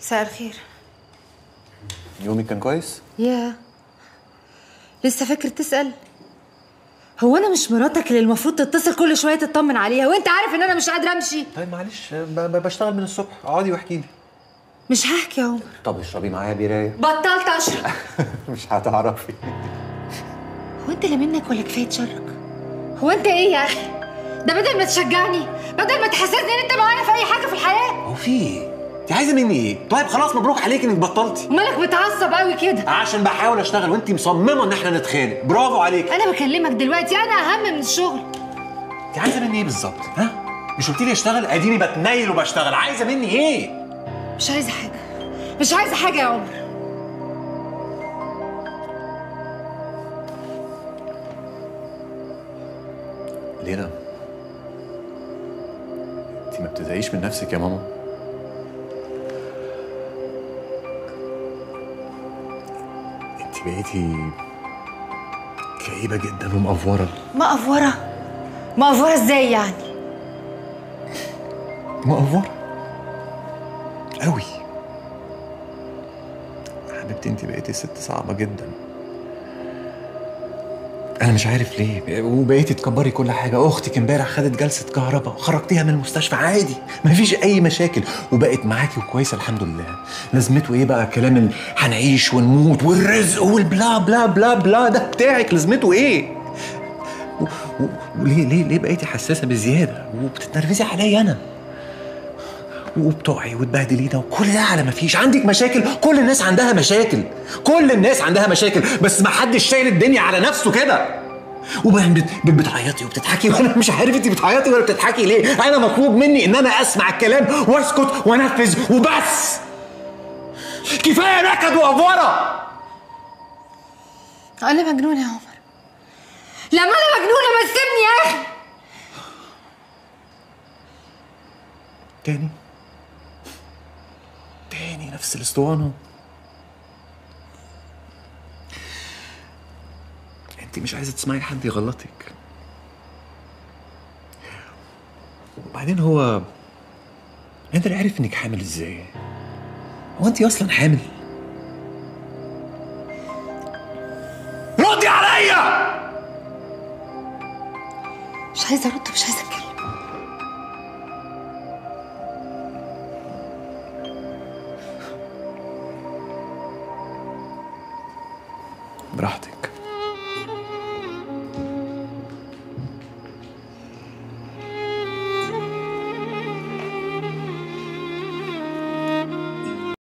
مساء الخير يومك كان كويس؟ يا لسه فاكر تسأل هو انا مش مراتك اللي المفروض تتصل كل شويه تطمن عليها وانت عارف ان انا مش قادره امشي طيب معلش ب- ب- بشتغل من الصبح اقعدي واحكي لي مش هحكي يا عمر طب اشربي معايا بيرايه بطلت اشرب مش هتعرفي هو انت اللي منك ولا كفايه شرك هو انت ايه يا اخي ده بدل ما تشجعني بدل ما تحسسني ان انت معايا في اي حاجه في الحياه هو في ايه؟ انت عايزه مني ايه؟ طيب خلاص مبروك عليك انك بطلتي مالك متعصب قوي كده عشان بحاول اشتغل وانت مصممه ان احنا نتخانق برافو عليك انا بكلمك دلوقتي انا اهم من الشغل انت عايزه مني ايه بالظبط؟ ها؟ مش قلت لي اشتغل اديني بتنيل وبشتغل عايزه مني ايه؟ مش عايزه حاجه مش عايزه حاجه يا عمر لينا انت ما بتزهقيش من نفسك يا ماما انت بقيتي كئيبه جدا ومقفوره مقفوره مقفوره ازاي يعني مقفوره قوي حبيبتي انت بقيتي ست صعبه جدا انا مش عارف ليه وبقيتي تكبري كل حاجه اختك امبارح خدت جلسه كهرباء وخرجتيها من المستشفى عادي مفيش اي مشاكل وبقت معاكي وكويسه الحمد لله لازمته ايه بقى كلام ال- هنعيش ونموت والرزق والبلا بلا بلا بلا ده بتاعك لازمته ايه و- و- وليه ليه ليه بقيتي حساسه بزياده وبتتنرفزي عليا انا وبتقعي وتبهدلينا وكل ده على ما فيش عندك مشاكل كل الناس عندها مشاكل كل الناس عندها مشاكل بس ما حدش شايل الدنيا على نفسه كده وبعدين بت- بت- بتعيطي وبتضحكي وانا مش عارف انت بتعيطي ولا بتضحكي ليه انا مطلوب مني ان انا اسمع الكلام واسكت وانفذ وبس كفايه نكد وافوره انا مجنونه يا عمر لما انا مجنونه ما تسيبني يا اخي تاني تاني نفس الاسطوانة انت مش عايزة تسمعي حد يغلطك وبعدين هو انت اللي عارف انك حامل ازاي هو انت اصلا حامل ردي عليا مش عايزه ارد مش عايزه اتكلم